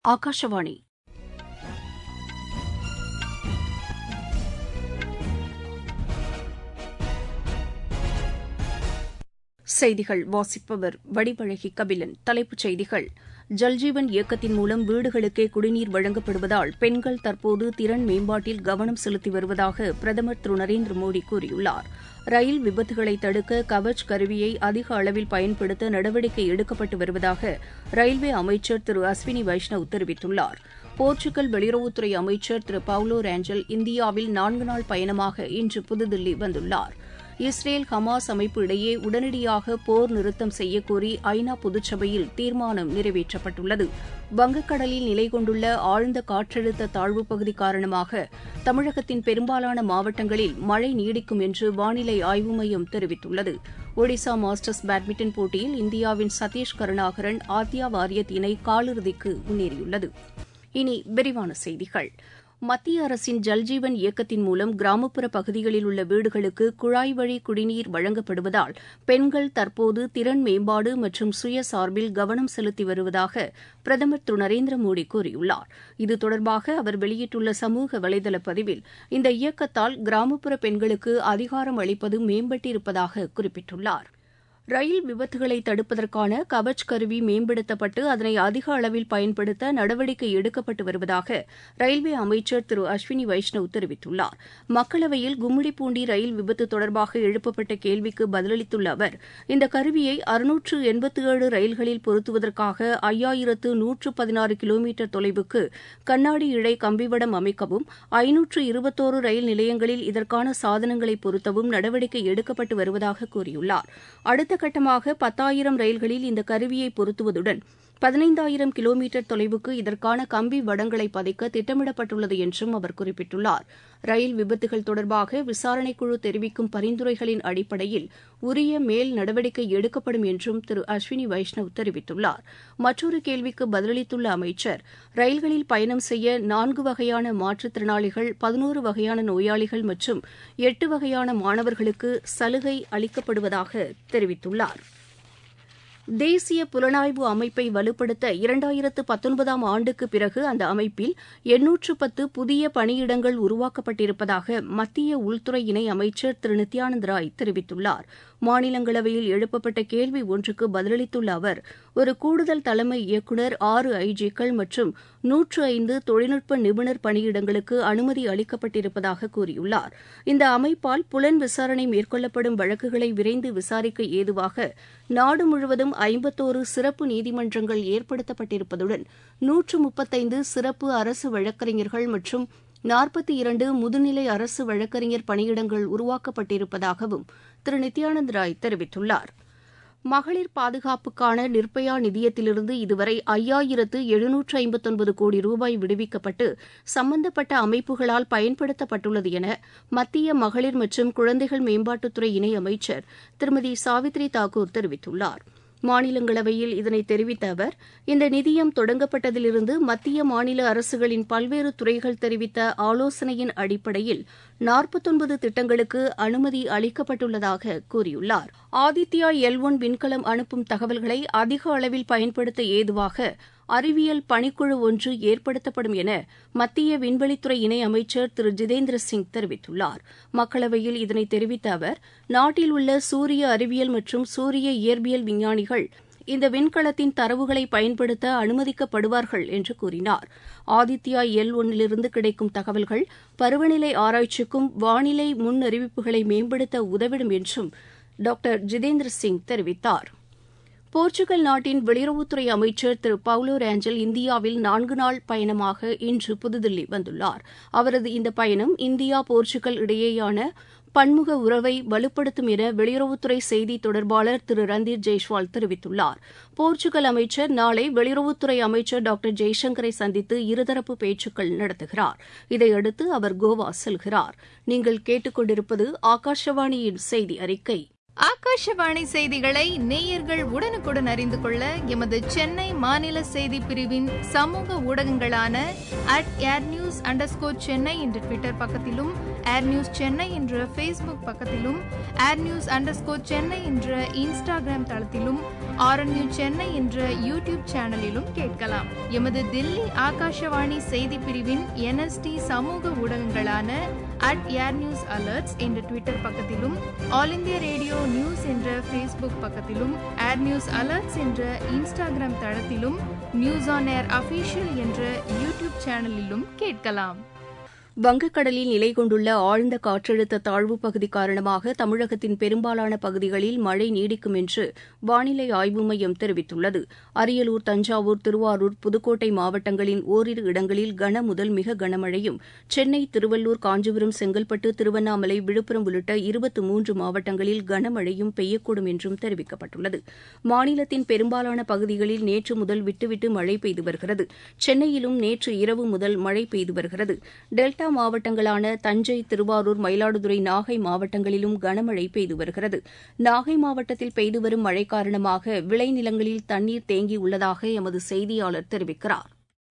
ஆகாஷவாணி செய்திகள் வாசிப்பவர் வடிவழகி கபிலன் தலைப்புச் செய்திகள் ஜல்ஜீவன் இயக்கத்தின் மூலம் வீடுகளுக்கே குடிநீர் வழங்கப்படுவதால் பெண்கள் தற்போது திறன் மேம்பாட்டில் கவனம் செலுத்தி வருவதாக பிரதமர் திரு நரேந்திர மோடி கூறியுள்ளார் ரயில் விபத்துகளை தடுக்க கவச் கருவியை அதிக அளவில் பயன்படுத்த நடவடிக்கை எடுக்கப்பட்டு வருவதாக ரயில்வே அமைச்சர் திரு அஸ்வினி வைஷ்ணவ் தெரிவித்துள்ளார் போர்ச்சுகல் வெளியுறவுத்துறை அமைச்சர் திரு பவுலோ ரேஞ்சல் இந்தியாவில் நான்கு நாள் பயணமாக இன்று புதுதில்லி வந்துள்ளார் இஸ்ரேல் ஹமாஸ் அமைப்பு இடையே உடனடியாக போர் நிறுத்தம் செய்யக்கோரி ஐநா பொதுச்சபையில் தீர்மானம் நிறைவேற்றப்பட்டுள்ளது வங்கக்கடலில் நிலை கொண்டுள்ள ஆழ்ந்த காற்றழுத்த தாழ்வுப் பகுதி காரணமாக தமிழகத்தின் பெரும்பாலான மாவட்டங்களில் மழை நீடிக்கும் என்று வானிலை ஆய்வு மையம் தெரிவித்துள்ளது ஒடிசா மாஸ்டர்ஸ் பேட்மிண்டன் போட்டியில் இந்தியாவின் சதீஷ் கருணாகரன் ஆத்யா வாரியத் இணை காலிறுதிக்கு முன்னேறியுள்ளது இனி விரிவான செய்திகள் மத்திய அரசின் ஜல்ஜீவன் இயக்கத்தின் மூலம் கிராமப்புற பகுதிகளில் உள்ள வீடுகளுக்கு குழாய் வழி குடிநீர் வழங்கப்படுவதால் பெண்கள் தற்போது திறன் மேம்பாடு மற்றும் சுயசார்பில் கவனம் செலுத்தி வருவதாக பிரதமர் திரு நரேந்திர மோடி கூறியுள்ளார் இது தொடர்பாக அவர் வெளியிட்டுள்ள சமூக வலைதள பதிவில் இந்த இயக்கத்தால் கிராமப்புற பெண்களுக்கு அதிகாரம் அளிப்பது மேம்பட்டிருப்பதாக குறிப்பிட்டுள்ளார் ரயில் விபத்துகளை தடுப்பதற்கான கவச் கருவி மேம்படுத்தப்பட்டு அதனை அதிக அளவில் பயன்படுத்த நடவடிக்கை எடுக்கப்பட்டு வருவதாக ரயில்வே அமைச்சர் திரு அஸ்வினி வைஷ்ணவ் தெரிவித்துள்ளார் மக்களவையில் கும்மிடிப்பூண்டி ரயில் விபத்து தொடர்பாக எழுப்பப்பட்ட கேள்விக்கு பதிலளித்துள்ள அவர் இந்த கருவியை அறுநூற்று எண்பத்தி ஏழு ரயில்களில் பொருத்துவதற்காக ஐயாயிரத்து நூற்று பதினாறு கிலோமீட்டர் தொலைவுக்கு கண்ணாடி இழை கம்பிவடம் அமைக்கவும் ஐநூற்று இருபத்தோரு ரயில் நிலையங்களில் இதற்கான சாதனங்களை பொருத்தவும் நடவடிக்கை எடுக்கப்பட்டு வருவதாக கூறியுள்ளார் அடுத்த கட்டமாக பத்தாயிரம் ரயில்களில் இந்த கருவியை பொருத்துவதுடன் பதினைந்தாயிரம் கிலோமீட்டர் தொலைவுக்கு இதற்கான கம்பி வடங்களை பதிக்க திட்டமிடப்பட்டுள்ளது என்றும் அவர் குறிப்பிட்டுள்ளார் ரயில் விபத்துகள் தொடர்பாக விசாரணைக்குழு தெரிவிக்கும் பரிந்துரைகளின் அடிப்படையில் உரிய மேல் நடவடிக்கை எடுக்கப்படும் என்றும் திரு அஸ்வினி வைஷ்ணவ் தெரிவித்துள்ளார் மற்றொரு கேள்விக்கு பதிலளித்துள்ள அமைச்சர் ரயில்களில் பயணம் செய்ய நான்கு வகையான மாற்றுத்திறனாளிகள் பதினோரு வகையான நோயாளிகள் மற்றும் எட்டு வகையான மாணவர்களுக்கு சலுகை அளிக்கப்படுவதாக தெரிவித்துள்ளார் தேசிய புலனாய்வு அமைப்பை வலுப்படுத்த இரண்டாயிரத்து பத்தொன்பதாம் ஆண்டுக்கு பிறகு அந்த அமைப்பில் எண்ணூற்று பத்து புதிய பணியிடங்கள் உருவாக்கப்பட்டிருப்பதாக மத்திய உள்துறை இணை அமைச்சர் திரு நித்யானந்த் ராய் தெரிவித்துள்ளார் மாநிலங்களவையில் எழுப்பப்பட்ட கேள்வி ஒன்றுக்கு பதிலளித்துள்ள அவர் ஒரு கூடுதல் தலைமை இயக்குநர் ஆறு ஐஜிக்கள் மற்றும் நூற்று ஐந்து தொழில்நுட்ப நிபுணர் பணியிடங்களுக்கு அனுமதி அளிக்கப்பட்டிருப்பதாக கூறியுள்ளார் இந்த அமைப்பால் புலன் விசாரணை மேற்கொள்ளப்படும் வழக்குகளை விரைந்து விசாரிக்க ஏதுவாக நாடு முழுவதும் ஐம்பத்தோரு சிறப்பு நீதிமன்றங்கள் ஏற்படுத்தப்பட்டிருப்பதுடன் நூற்று முப்பத்தைந்து சிறப்பு அரசு வழக்கறிஞர்கள் மற்றும் நாற்பத்தி இரண்டு முதுநிலை அரசு வழக்கறிஞர் பணியிடங்கள் உருவாக்கப்பட்டிருப்பதாகவும் திரு நித்யானந்த் ராய் தெரிவித்துள்ளார் மகளிர் பாதுகாப்புக்கான நிர்பயா நிதியத்திலிருந்து இதுவரை ஐயாயிரத்து எழுநூற்று ஐம்பத்தொன்பது கோடி ரூபாய் விடுவிக்கப்பட்டு சம்பந்தப்பட்ட அமைப்புகளால் பயன்படுத்தப்பட்டுள்ளது என மத்திய மகளிர் மற்றும் குழந்தைகள் மேம்பாட்டுத்துறை இணை அமைச்சர் திருமதி சாவித்ரி தாக்கூர் தெரிவித்துள்ளார் மாநிலங்களவையில் இதனை தெரிவித்த அவர் இந்த நிதியம் தொடங்கப்பட்டதிலிருந்து மத்திய மாநில அரசுகளின் பல்வேறு துறைகள் தெரிவித்த ஆலோசனையின் அடிப்படையில் நாற்பத்தொன்பது திட்டங்களுக்கு அனுமதி அளிக்கப்பட்டுள்ளதாக கூறியுள்ளார் ஆதித்யா எல் ஒன் விண்கலம் அனுப்பும் தகவல்களை அதிக அளவில் பயன்படுத்த ஏதுவாக அறிவியல் பணிக்குழு ஒன்று ஏற்படுத்தப்படும் என மத்திய விண்வெளித்துறை இணை அமைச்சர் திரு ஜிதேந்திர சிங் தெரிவித்துள்ளார் மக்களவையில் இதனை தெரிவித்த அவர் நாட்டில் உள்ள சூரிய அறிவியல் மற்றும் சூரிய இயற்பியல் விஞ்ஞானிகள் இந்த விண்கலத்தின் தரவுகளை பயன்படுத்த அனுமதிக்கப்படுவார்கள் என்று கூறினார் ஆதித்யா எல் ஒன்னிலிருந்து கிடைக்கும் தகவல்கள் பருவநிலை ஆராய்ச்சிக்கும் வானிலை முன் அறிவிப்புகளை மேம்படுத்த உதவிடும் என்றும் டாக்டர் ஜிதேந்திர சிங் தெரிவித்தார் போர்ச்சுகல் நாட்டின் வெளியுறவுத்துறை அமைச்சர் திரு பவுலோ ரேஞ்சல் இந்தியாவில் நான்கு நாள் பயணமாக இன்று புதுதில்லி வந்துள்ளார் அவரது இந்த பயணம் இந்தியா போர்ச்சுகல் இடையேயான பன்முக உறவை வலுப்படுத்தும் என வெளியுறவுத்துறை செய்தி தொடர்பாளர் திரு ரந்தீர் ஜெய்ஷ்வால் தெரிவித்துள்ளார் போர்ச்சுகல் அமைச்சர் நாளை வெளியுறவுத்துறை அமைச்சர் டாக்டர் ஜெய்சங்கரை சந்தித்து இருதரப்பு பேச்சுக்கள் நடத்துகிறார் இதையடுத்து அவர் கோவா செல்கிறார் நீங்கள் கேட்டுக்கொண்டிருப்பது ஆகாஷவாணியின் செய்தி அறிக்கை ஆகாஷவாணி செய்திகளை நேயர்கள் உடனுக்குடன் அறிந்து கொள்ள எமது சென்னை மாநில செய்தி பிரிவின் சமூக ஊடகங்களான at air news underscore Chennai என்ற ட்விட்டர் பக்கத்திலும் ஏர் நியூஸ் சென்னை என்ற ஃபேஸ்புக் பக்கத்திலும் ஏர் நியூஸ் அண்டர்ஸ்கோர் சென்னை என்ற இன்ஸ்டாகிராம் தளத்திலும் ஆர்என்யூ சென்னை என்ற யூடியூப் சேனலிலும் கேட்கலாம் எமது தில்லி ஆகாஷவாணி செய்தி பிரிவின் என்எஸ்டி சமூக ஊடகங்களான அட் ஏர் நியூஸ் அலர்ட்ஸ் என்ற ட்விட்டர் பக்கத்திலும் ஆல் இந்தியா ரேடியோ நியூஸ் என்ற ஃபேஸ்புக் பக்கத்திலும் ஏர் நியூஸ் அலர்ட்ஸ் என்ற இன்ஸ்டாகிராம் தளத்திலும் நியூஸ் ஆன் ஏர் அஃபீஷியல் என்ற யூடியூப் சேனலிலும் கேட்கலாம் வங்கக்கடலில் நிலை கொண்டுள்ள ஆழ்ந்த காற்றழுத்த தாழ்வு பகுதி காரணமாக தமிழகத்தின் பெரும்பாலான பகுதிகளில் மழை நீடிக்கும் என்று வானிலை ஆய்வு மையம் தெரிவித்துள்ளது அரியலூர் தஞ்சாவூர் திருவாரூர் புதுக்கோட்டை மாவட்டங்களின் ஓரிரு இடங்களில் கன முதல் மிக கனமழையும் சென்னை திருவள்ளூர் காஞ்சிபுரம் செங்கல்பட்டு திருவண்ணாமலை விழுப்புரம் உள்ளிட்ட இருபத்து மூன்று மாவட்டங்களில் கனமழையும் பெய்யக்கூடும் என்றும் தெரிவிக்கப்பட்டுள்ளது மாநிலத்தின் பெரும்பாலான பகுதிகளில் நேற்று முதல் விட்டுவிட்டு மழை பெய்து வருகிறது சென்னையிலும் நேற்று இரவு முதல் மழை பெய்து வருகிறது டெல்டா டெல்டா மாவட்டங்களான தஞ்சை திருவாரூர் மயிலாடுதுறை நாகை மாவட்டங்களிலும் கனமழை பெய்து வருகிறது நாகை மாவட்டத்தில் பெய்து வரும் மழை காரணமாக விளைநிலங்களில் தண்ணீர் தேங்கியுள்ளதாக எமது செய்தியாளர் தெரிவிக்கிறார்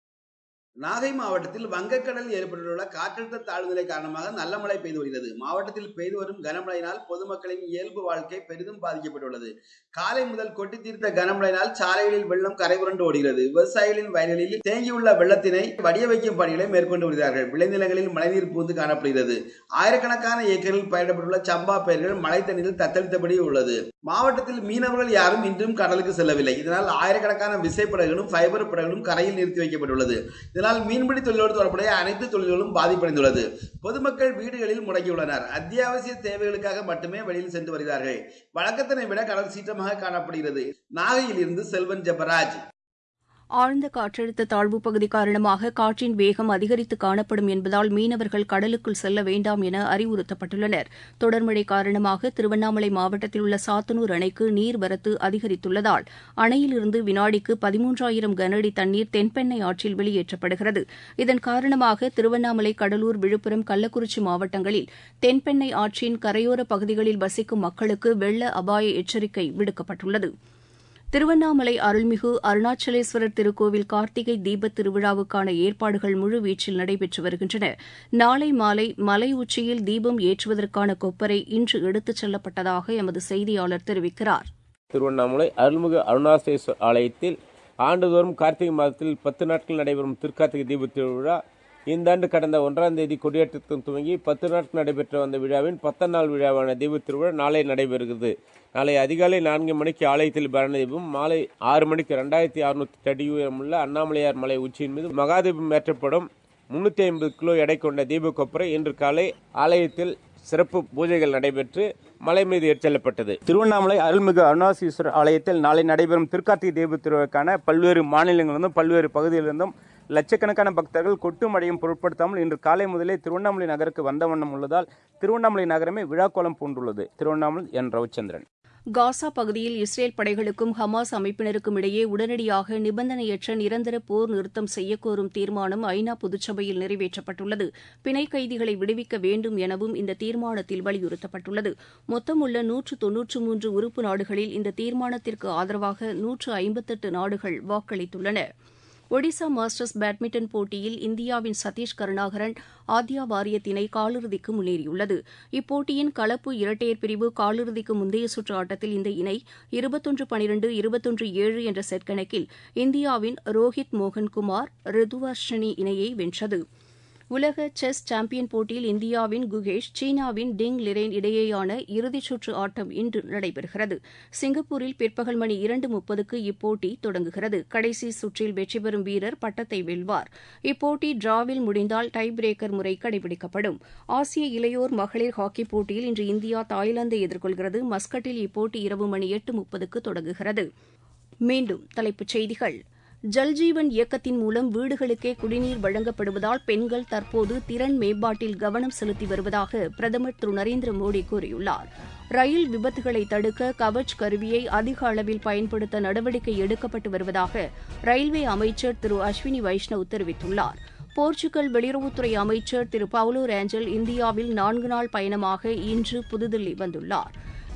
நாகை மாவட்டத்தில் வங்கக்கடலில் ஏற்பட்டுள்ள காற்றழுத்த தாழ்வு நிலை காரணமாக நல்ல மழை பெய்து வருகிறது மாவட்டத்தில் பெய்து வரும் கனமழையினால் பொதுமக்களின் இயல்பு வாழ்க்கை பெரிதும் பாதிக்கப்பட்டுள்ளது காலை முதல் கொட்டி தீர்த்த கனமழையினால் சாலைகளில் வெள்ளம் கரைபுரண்டு ஓடுகிறது விவசாயிகளின் வயல்களில் தேங்கியுள்ள வெள்ளத்தினை வடிய வைக்கும் பணிகளை மேற்கொண்டு வருகிறார்கள் விளைநிலங்களில் மழைநீர் பூந்து காணப்படுகிறது ஆயிரக்கணக்கான ஏக்கரில் பயிரிடப்பட்டுள்ள சம்பா பயிர்கள் மழை தண்ணீரில் தத்தளித்தபடி உள்ளது மாவட்டத்தில் மீனவர்கள் யாரும் இன்றும் கடலுக்கு செல்லவில்லை இதனால் ஆயிரக்கணக்கான விசைப்படகுகளும் ஃபைபர் படகுகளும் கரையில் நிறுத்தி வைக்கப்பட்டுள்ளது இதனால் மீன்பிடி தொழிலோடு தொடர்புடைய அனைத்து தொழில்களும் பாதிப்படைந்துள்ளது பொதுமக்கள் வீடுகளில் முடங்கியுள்ளனர் அத்தியாவசிய தேவைகளுக்காக மட்டுமே வெளியில் சென்று வருகிறார்கள் வழக்கத்தினை விட கடல் சீற்றமாக காணப்படுகிறது நாகையில் இருந்து செல்வன் ஜெபராஜ் ஆழ்ந்த காற்றழுத்த தாழ்வு பகுதி காரணமாக காற்றின் வேகம் அதிகரித்து காணப்படும் என்பதால் மீனவர்கள் கடலுக்குள் செல்ல வேண்டாம் என அறிவுறுத்தப்பட்டுள்ளனர் தொடர்மழை காரணமாக திருவண்ணாமலை மாவட்டத்தில் உள்ள சாத்தனூர் அணைக்கு நீர்வரத்து அதிகரித்துள்ளதால் அணையிலிருந்து வினாடிக்கு பதிமூன்றாயிரம் கனஅடி தண்ணீர் தென்பெண்ணை ஆற்றில் வெளியேற்றப்படுகிறது இதன் காரணமாக திருவண்ணாமலை கடலூர் விழுப்புரம் கள்ளக்குறிச்சி மாவட்டங்களில் தென்பெண்ணை ஆற்றின் கரையோர பகுதிகளில் வசிக்கும் மக்களுக்கு வெள்ள அபாய எச்சரிக்கை விடுக்கப்பட்டுள்ளது திருவண்ணாமலை அருள்மிகு அருணாச்சலேஸ்வரர் திருக்கோவில் கார்த்திகை தீபத் திருவிழாவுக்கான ஏற்பாடுகள் முழுவீச்சில் நடைபெற்று வருகின்றன நாளை மாலை மலை உச்சியில் தீபம் ஏற்றுவதற்கான கொப்பரை இன்று எடுத்துச் செல்லப்பட்டதாக எமது செய்தியாளர் தெரிவிக்கிறார் திருவண்ணாமலை அருள்மிகு அருணாச்சலேஸ்வரர் ஆலயத்தில் ஆண்டுதோறும் கார்த்திகை மாதத்தில் பத்து நாட்கள் நடைபெறும் திருக்கார்த்திகை தீபத் திருவிழா இந்த ஆண்டு கடந்த ஒன்றாம் தேதி கொடியேற்றத்துடன் துவங்கி பத்து நாட்கள் நடைபெற்று வந்த விழாவின் பத்தாம் நாள் விழாவான தீபத் திருவிழா நாளை நடைபெறுகிறது நாளை அதிகாலை நான்கு மணிக்கு ஆலயத்தில் பரணதீபம் மாலை ஆறு மணிக்கு ரெண்டாயிரத்தி அறுநூத்தி அடி உயரமுள்ள அண்ணாமலையார் மலை உச்சியின் மீது மகாதீபம் ஏற்றப்படும் முன்னூத்தி ஐம்பது கிலோ எடை கொண்ட தீப கொப்பரை இன்று காலை ஆலயத்தில் சிறப்பு பூஜைகள் நடைபெற்று மலை மீது ஏற்றப்பட்டது திருவண்ணாமலை அருள்மிகு அருணாசீஸ்வரர் ஆலயத்தில் நாளை நடைபெறும் திருக்கார்த்திகை தீப திருவிழாக்கான பல்வேறு மாநிலங்களிலிருந்தும் பல்வேறு பகுதிகளிலிருந்தும் லட்சக்கணக்கான பக்தர்கள் கொட்டு மழையும் பொருட்படுத்தாமல் இன்று காலை முதலே திருவண்ணாமலை நகருக்கு வந்த வண்ணம் உள்ளதால் திருவண்ணாமலை நகரமே விழாக்கோலம் பூண்டுள்ளது திருவண்ணாமலை என் ரவிச்சந்திரன் காசா பகுதியில் இஸ்ரேல் படைகளுக்கும் ஹமாஸ் அமைப்பினருக்கும் இடையே உடனடியாக நிபந்தனையற்ற நிரந்தர போர் நிறுத்தம் செய்யக்கோரும் தீர்மானம் ஐநா பொதுச்சபையில் நிறைவேற்றப்பட்டுள்ளது பிணை கைதிகளை விடுவிக்க வேண்டும் எனவும் இந்த தீர்மானத்தில் வலியுறுத்தப்பட்டுள்ளது மொத்தமுள்ள நூற்று தொன்னூற்று மூன்று உறுப்பு நாடுகளில் இந்த தீர்மானத்திற்கு ஆதரவாக நூற்று ஐம்பத்தெட்டு நாடுகள் வாக்களித்துள்ளன ஒடிசா மாஸ்டர்ஸ் பேட்மிண்டன் போட்டியில் இந்தியாவின் சதீஷ் கருணாகரன் ஆத்யா வாரியத்தினை காலிறுதிக்கு முன்னேறியுள்ளது இப்போட்டியின் கலப்பு இரட்டையர் பிரிவு காலிறுதிக்கு முந்தைய சுற்று ஆட்டத்தில் இந்த இணை இருபத்தொன்று பனிரெண்டு இருபத்தொன்று ஏழு என்ற செட் கணக்கில் இந்தியாவின் ரோஹித் மோகன்குமார் ரிதுவர்ஷினி இணையை வென்றது உலக செஸ் சாம்பியன் போட்டியில் இந்தியாவின் குகேஷ் சீனாவின் டிங் லிரேன் இடையேயான இறுதிச் சுற்று ஆட்டம் இன்று நடைபெறுகிறது சிங்கப்பூரில் பிற்பகல் மணி இரண்டு முப்பதுக்கு இப்போட்டி தொடங்குகிறது கடைசி சுற்றில் வெற்றி பெறும் வீரர் பட்டத்தை வெல்வார் இப்போட்டி டிராவில் முடிந்தால் டை பிரேக்கர் முறை கடைபிடிக்கப்படும் ஆசிய இளையோர் மகளிர் ஹாக்கி போட்டியில் இன்று இந்தியா தாய்லாந்தை எதிர்கொள்கிறது மஸ்கட்டில் இப்போட்டி இரவு மணி எட்டு முப்பதுக்கு தொடங்குகிறது மீண்டும் தலைப்புச் செய்திகள் ஜல்ஜீவன் இயக்கத்தின் மூலம் வீடுகளுக்கே குடிநீர் வழங்கப்படுவதால் பெண்கள் தற்போது திறன் மேம்பாட்டில் கவனம் செலுத்தி வருவதாக பிரதமர் திரு நரேந்திர மோடி கூறியுள்ளார் ரயில் விபத்துகளை தடுக்க கவச் கருவியை அதிக அளவில் பயன்படுத்த நடவடிக்கை எடுக்கப்பட்டு வருவதாக ரயில்வே அமைச்சர் திரு அஸ்வினி வைஷ்ணவ் தெரிவித்துள்ளார் போர்ச்சுகல் வெளியுறவுத்துறை அமைச்சர் திரு பவுலோ ரேஞ்சல் இந்தியாவில் நான்கு நாள் பயணமாக இன்று புதுதில்லி வந்துள்ளார்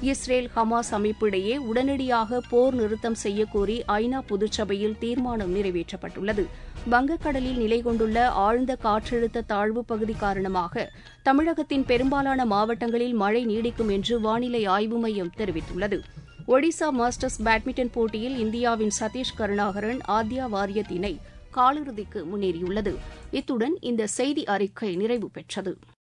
இஸ்ரேல் ஹமாஸ் அமைப்பிடையே உடனடியாக போர் நிறுத்தம் செய்யக்கோரி ஐநா பொதுச்சபையில் தீர்மானம் நிறைவேற்றப்பட்டுள்ளது வங்கக்கடலில் நிலை கொண்டுள்ள ஆழ்ந்த காற்றழுத்த தாழ்வு பகுதி காரணமாக தமிழகத்தின் பெரும்பாலான மாவட்டங்களில் மழை நீடிக்கும் என்று வானிலை ஆய்வு மையம் தெரிவித்துள்ளது ஒடிசா மாஸ்டர்ஸ் பேட்மிண்டன் போட்டியில் இந்தியாவின் சதீஷ் கருணாகரன் ஆத்யா வாரியத் இணை காலிறுதிக்கு முன்னேறியுள்ளது இத்துடன் இந்த செய்தி அறிக்கை நிறைவு பெற்றது